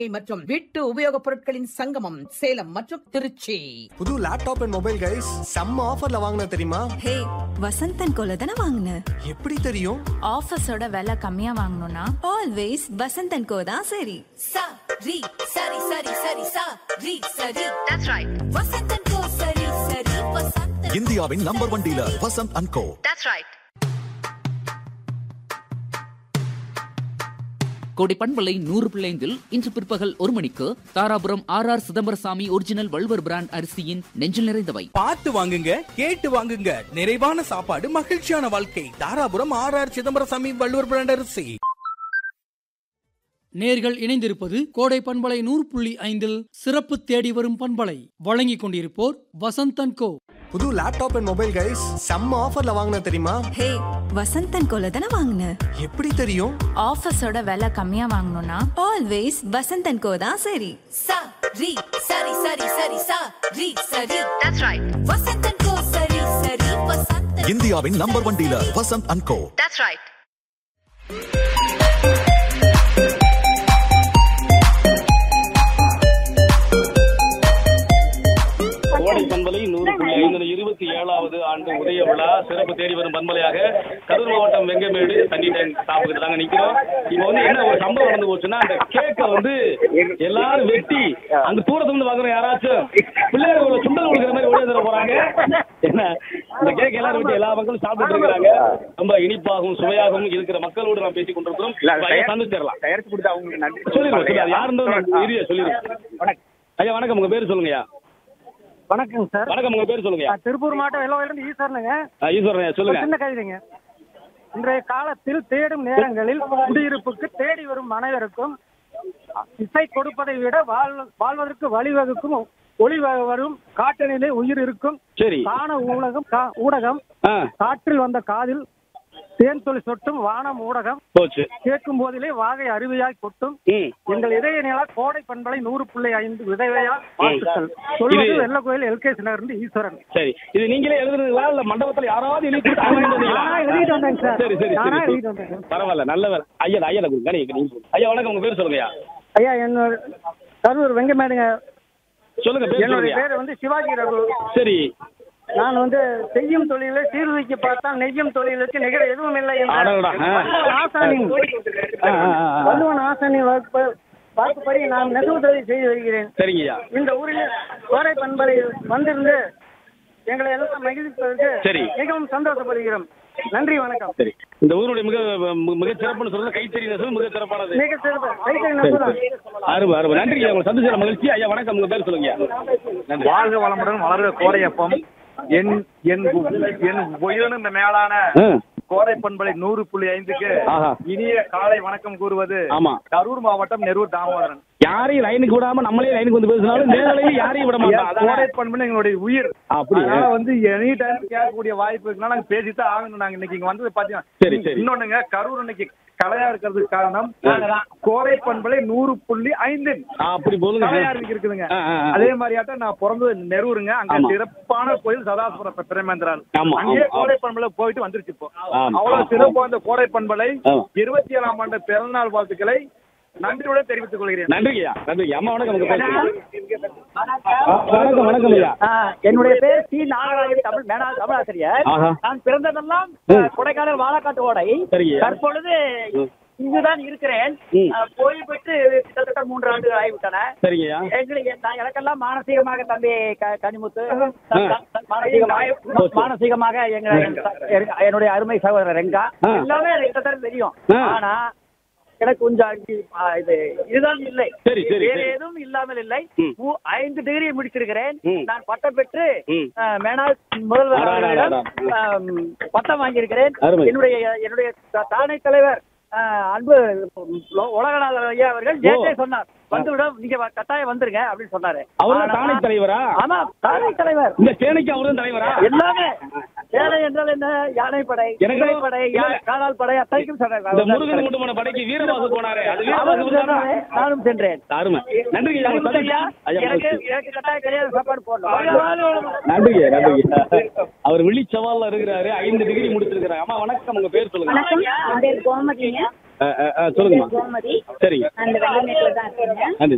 மற்றும் வீட்டு உபயோகப் பொருட்களின் சங்கமம் சேலம் மற்றும் திருச்சி புது லேப்டாப் அண்ட் மொபைல் கைஸ் செம்ம ஆஃபர்ல வாங்கின தெரியுமா ஹே வசந்தன் கோல தானே வாங்கின எப்படி தெரியும் ஆஃபீஸோட விலை கம்மியா வாங்கணும்னா ஆல்வேஸ் வசந்தன் கோ தான் சரி sa ri sari sari sari sa ri sari that's right vasantan ko sari sari vasantan இந்தியாவின் number one dealer Vasanth and co that's right கோடை பண்பலை நூறு பிள்ளைந்தில் இன்று பிற்பகல் ஒரு மணிக்கு Dharapuram R R Chidambarasamy original Valluvar brand அரிசியின் நெஞ்சில் நிறைந்தவை பார்த்து வாங்குங்க கேட்டு வாங்குங்க நிறைவான சாப்பாடு மகிழ்ச்சியான வாழ்க்கை Dharapuram R R Chidambarasamy Valluvar brand அரிசி நேர்கள் இணைந்திருப்பது கோடை பண்பலை நூறு புள்ளி ஐந்தில் சிறப்பு தேடி வரும் பண்பலை வழங்கிக் கொண்டிருப்போர் வசந்தன் கோ புது லேப்டாப் அண்ட் மொபைல் கைஸ் செம்ம ஆஃபர்ல வாங்கின தெரியுமா ஹே வசந்தன் கோல தானே வாங்கின எப்படி தெரியும் ஆஃபீஸோட விலை கம்மியா வாங்கணும்னா ஆல்வேஸ் வசந்தன் கோ தான் சரி sa ri sari sari sari sa ri sari that's right vasantan ko sari sari vasantan இந்தியாவின் number one dealer Vasanth and co that's right கோடை பண்பலை நூறு புள்ளி ஐந்து இருபத்தி ஏழாவது ஆண்டு உதய விழா சிறப்பு தேடி வரும் பண்பலையாக கரூர் மாவட்டம் வெங்கமேடு தண்ணி டேங்க் ஸ்டாப்புக்கு தாங்க நிக்கிறோம் இப்போ வந்து என்ன ஒரு சம்பவம் நடந்து போச்சுன்னா அந்த கேக்கை வந்து எல்லாரும் வெட்டி அந்த தூரத்துல இருந்து பாக்குற யாராச்சும் பிள்ளைகள் ஒரு சுண்டல் கொடுக்குற மாதிரி ஓடி தர போறாங்க என்ன இந்த கேக் எல்லாரும் வெட்டி எல்லா மக்களும் சாப்பிட்டு இருக்காங்க ரொம்ப இனிப்பாகவும் சுவையாகவும் இருக்கிற மக்களோடு நாம் பேசிக் கொண்டிருக்கிறோம் ஐயா, சந்திச்சிடலாம் தயாரிச்சு கொடுத்த அவங்களுக்கு நன்றி சொல்லிடுங்க சொல்லுங்க யார் இருந்தாலும் ஏரியா சொல்லிடுங்க ஐயா வணக்கம் உங்க பேர் சொல்லுங்கய்யா வணக்கம் சார் வணக்கம் உங்க பேர் சொல்லுங்கய்யா நான் திருப்பூர் மாவட்டம் வெள்ளவயிலிருந்து ஈஸ்வரனுங்க ஆ, ஈஸ்வரன் ஐயா, சொல்லுங்க ஒரு சின்ன கவிதைங்க இன்றைய காலத்தில் தேடும் நேரங்களில் குடியிருப்புக்கு தேடி வரும் அனைவருக்கும் இசை கொடுப்பதை விட வாழ் வாழ்வதற்கு வழிவகுக்கும் ஒளி வ- வரும் காற்றனிலே உயிர் இருக்கும் சரி காண ஊடகம் கா- ஊடகம் ஆ காற்றில் வந்த காதில் தேன் துளி சொட்டும் வானம் ஊடகம் போச்சு கேட்கும் போதிலே வாகை அருவியாய் கொட்டும் ம் எங்கள் இதய நில கோடை பண்பலை நூறு புள்ளி ஐந்து விதவையா வாழ்த்துக்கள் சொல்வது இது- வெள்ள கோயில் எல்கேசி நகர்ந்து ஈஸ்வரன் சரி இது நீங்களே எழுதுறீங்களா இல்ல மண்டபத்துல யாராவது எழுதி கொடுத்து அவங்க எழுதி வந்தீங்களா? நானா எழுதிட்டு வந்தேங்க சார். சரி சரி நானா சரி எழுதிட்டு வந்தேன். பரவாயில்ல நல்ல வேலை ஐயா ஐயா கொடுங்க நீங்க நீங்க சொல்லுங்க. ஐயா வணக்கம் உங்க பேர் சொல்லுங்கய்யா ஐயா என்னோட கரூர் வெங்கமேடுங்க சொல்லுங்க பேர் என்னுடைய சொல்லுங்க பேர் வந்து சிவாஜி ரகு சரி நான் வந்து செய்யும் தொழிலை சீர்தூக்கி பார்த்தால் நெய்யும் தொழிலுக்கு நிகர எதுவும் இல்லை என்ற அடடா, ஆ. வள்ளுவன் ஆசானின் ஆ, ஆ, ஆ, ஆ. வள்ளுவன் ஆசானின் வகுப்பு வாக்குப்படி நான் நெசவு தொழில் செய்து வருகிறேன் சரிங்கய்யா இந்த ஊரில் கோடை பண்பலை வந்திருந்து எங்களை எல்லாம் மகிழ்ப்பதற்கு சரி. மிகவும் சந்தோஷப்படுகிறோம் நன்றி வணக்கம் சரி இந்த ஊருடைய மிக மிக- மிக சிறப்புன்னு சொல்றது கைத்தறி நெசவு மிக சிறப்பானது மிக சிறப்பு கைத்தறி சரி, நெசவுதான். சரி. அருமை அருமை நன்றி உங்களை சந்திச்ச மகிழ்ச்சி ஐயா வணக்கம் உங்க பேர் சொல்லுங்க நன்றி வாழ்க வளமுடன் வளர்க கோடையப்பம் என் என் என் உயர்ந்த மேலான ஆ, கோடை பண்பலை நூறு புள்ளி ஐந்துக்கு ஆஹா. இனிய காலை வணக்கம் கூறுவது ஆமா கரூர் மாவட்டம் நெரூர் தாமோதரன் யாரையும் லைனுக்கு விடாம நம்மளே லைனுக்கு வந்து பேசினாலும் நேரலையும் யாரையும் விட மாட்டோம் கோடை அதானே? பண்புன்னு எங்களுடைய உயிர் அப்படியா? அதனால வந்து எனி டைம் கேட்கக்கூடிய வாய்ப்பு இருக்குன்னா நாங்க பேசித்தான் ஆகணும் நாங்க இன்னைக்கு இங்க வந்தது சரி, பாத்தீங்கன்னா சரி. இன்னொன்னுங்க கரூர் இன்னைக்கு கலையா இருக்கிறதுக்கு காரணம் கோடை பண்பலை நூறு புள்ளி ஐந்து ஆ, அப்படி போலுங்க கலையா இருக்குதுங்க ஆ, ஆ, ஆ. அதே மாதிரியாட்டம் நான் பிறந்தது நெரூருங்க அங்க ஆமா. சிறப்பான கோயில் சதாசிவர பிரேமேந்திரன் ஆமா, அங்கேயே ஆமா, கோடை பண்பலை போயிட்டு வந்துருச்சு இப்போ ஆமா, அவ்வளவு ஆமா. சிறப்பு அந்த கோடை பண்பலை ஆமா. இருபத்தி ஏழாம் ஆண்டு பிறந்தநாள் வாழ்த்துக்களை நன்றியுடன் தெரிவித்துக் கொள்கிறேன் நன்றிங்கய்யா நன்றிங்க அம்மா வணக்கம் உங்க பேர் சொல்லுங்க. ஆ, வணக்கம் வணக்கம் ஐயா என்னுடைய பேர் சி நாகராஜன் தமிழ் மேனாள் தமிழாசிரியர் ஆஹா. நான் பிறந்ததெல்லாம் ம். கொடைக்கானல் வாழக்காட்டு ஓடை சரிங்க. தற்பொழுது ம். இங்குதான் இருக்கிறேன் ம். அஹ், ஓய்வு பெற்று கிட்டத்தட்ட மூன்று ஆண்டுகள் ஆகிவிட்டன சரிங்கய்யா எங்களுக்கு நான் எனக்கெல்லாம் மானசீகமாக தம்பி க- கனிமுத்து ஆ. மானசீகமாக மானசீகமாக எங்க எங்க- என்னுடைய அருமை சகோதரர் ரெங்கா ஆ. எல்லாமே எனக்கு கிட்டத்தட்ட தெரியும் ஆ. ஆனா எனக்கு கொஞ்சம் அங்கி- ஆ, இது இதுதான் இல்லை சரி, சரி, வேறு சரி. எதுவும் இல்லாமல் இல்லை ம். மூ- ஐந்து டிகிரி முடிச்சிருக்கிறேன் ம். நான் பட்டம் பெற்று ம். ஆ, மேனாள் முதல்வர் அடா, அடா, அவர்களிடம், அடா. ஆம், பட்டம் வாங்கியிருக்கிறேன் அருமை. என்னுடைய என்னுடைய த- தானை தலைவர் ஆ, அன்பு உலகநாதர் ஐயா அவர்கள் நேற்றே சொன்னார் வந்துவிடும் நீங்க வ- கட்டாயம் வந்துருங்க அப்படின்னு சொன்னாரு அவர்தான் ஆனா- தானை தலைவரா ஆமா தானை தலைவர் இந்த சேனைக்கு அவர்தான் தலைவரா எல்லாமே சேனை என்றால் என்ன யானைப்படை எனக்கு- குதிரைப்படை யா- இல்ல. காலால் படை அத்தனைக்கும் சொன்னார் இந்த முருகன் கொண்டு போன படைக்கு வீரவாசு போனாரு அது வீரவாசு அவரும் சென்றாரே, நானும் சென்றேன் அருமை நன்றிங்க ஐயா, உங்களை ஐயா, சந்திச்சு- ஐயா, எனக்கு மகிழ்ச்சி. எனக்கு கட்டாய கல்யாண சாப்பாடு போடணும் நன்றிங்க நன்றிங்க அவர் விழி சவால்ல இருக்கிறாரு ஐந்து டிகிரி முடிச்சிருக்கிறாரு அம்மா வணக்கம் உங்க பேர் சொல்லுங்க கோமதிங்க ஆ, ஆ, ஆ, சொல்லுங்கம்மா கோமதி சரிங்க அந்த வெள்ளமேட்டில் தான் இருக்கேங்க நன்றி